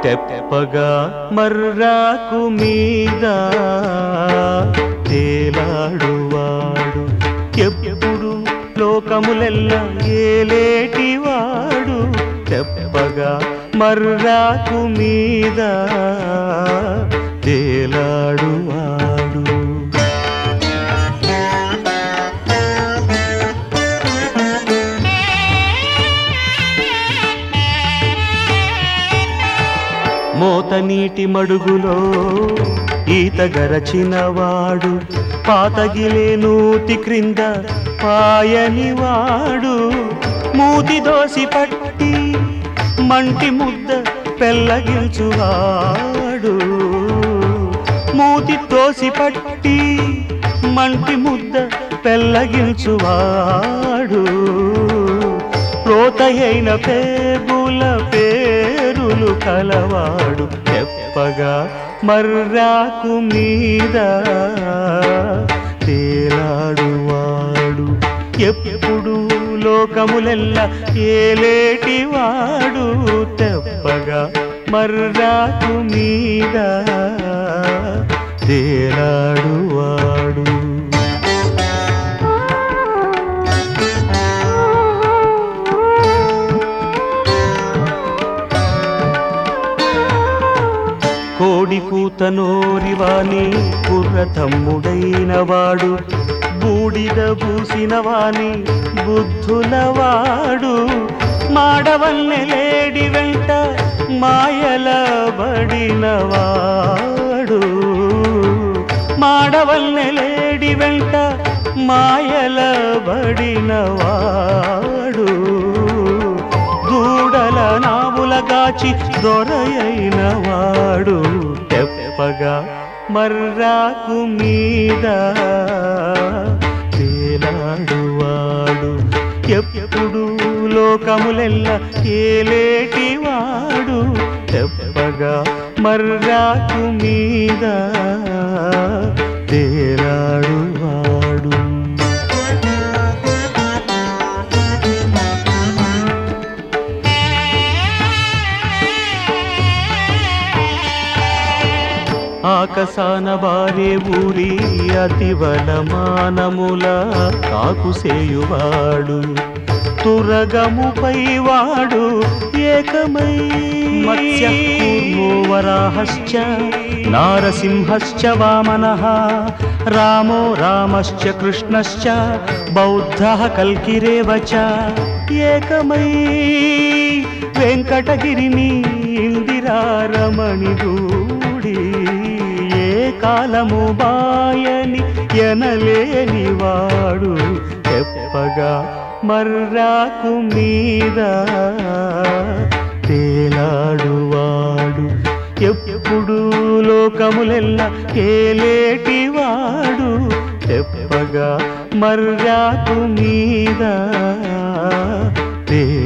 తెప్పగా మర్రాకు మీద తేలాడువాడు ఎప్పుడు లోకములెల్ల ఏలేటివాడు తెప్పగా మర్రాకు మీద తేలాడువాడు మోత నీటి మడుగులో ఈత గరచినవాడు పాతగిలే నూతి క్రింద పాయనివాడు మూతి దోసి పట్టి మంటి ముద్ద పెళ్ళగిల్చువాడు మూతి తోసి పట్టి మంటి ముద్ద పెళ్ళగిల్చువాడు రోతయైన పేగుల పేరులు కలవాడు తెప్పగా మర్రాకు మీద తేలాడువాడు ఎప్పుడు లోకములెల్ల ఏలేటివాడు తెప్పగా మర్రాకు మీద తేలాడువాడు కోడి కూత నోరివాని కుర్ర తమ్ముడైన వాడు బూడిద పూసిన వాని బుద్ధులవాడు మాడవల్లె లేడి వెంట మాయల బడినవాడు మాడవల్లె లేడి వెంట మాయల బడినవాడు దూడల నావుల గాచి దొరయైన వాడు తెప్పగా మర్రాకు మీద తేలాడువాడు ఎప్పుడు లోకములెల్ల ఏలేటివాడు తెప్పగా మర్రాకు మీద తేలాడువాడు ఆకసాన బారే ఊరి అతివలమానముల కాకుసేయువాడు తురగముపై వాడు ఏకమై మత్స్య కూర్మో వరాహశ్చ నారసింహశ్చ వామనః రామో రామశ్చ కృష్ణశ్చ బౌద్ధः కల్కిరేవ చ ఏకమై వెంకటగిరిని ఇందిరారమణి దూడి ఏ కాలము బాయని ఎనలేని వాడు తెప్పగా మర్రాకు మీద తేలాడువాడు ఎప్పుడు లోకములెల్ల ఏలేటివాడు తెప్పగా మర్రాకు మీద తే